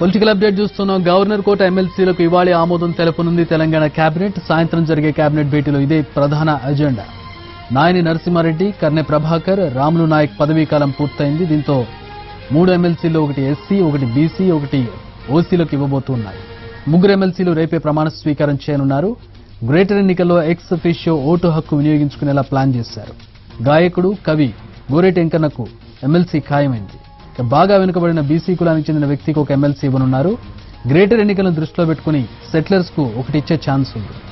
political update చూస్తున్నాం governor quota ఎమ్మెల్సీలకు ఇవాళ ఆమోదం తెలపనుంది తెలంగాణ కేబినెట్ సాయంత్రం జరిగే కేబినెట్ భేటీలో ఇదే ప్రధాన అజెండా నాయని నరసింహారెడ్డి కర్నె ప్రభాకర్ రాములు నాయక్ పదవీ కాలం పూర్తయింది దీంతో మూడు ఎమ్మెల్సీలు ఒకటి ఎస్సీ ఒకటి బీసీ ఒకటి ఓసీలకు ఇవ్వబోతున్నాయి ముగ్గురు ఎమ్మెల్సీలు రేపే ప్రమాణ స్వీకారం చేయనున్నారు గ్రేటర్ ఎన్నికల్లో ఎక్స్ ఫిషియో ఓటు హక్కు వినియోగించుకునేలా ప్లాన్ చేశారు గాయకుడు కవి గోరేటి వెంకన్నకు ఎమ్మెల్సీ ఖాయమైంది ఇక బాగా వెనుకబడిన బీసీ కులానికి చెందిన వ్యక్తికి ఒక ఎమ్మెల్సీ ఇవ్వనున్నారు గ్రేటర్ ఎన్నికలను దృష్టిలో పెట్టుకుని సెటిలర్స్ కు ఒకటి ఇచ్చే ఛాన్స్ ఉంది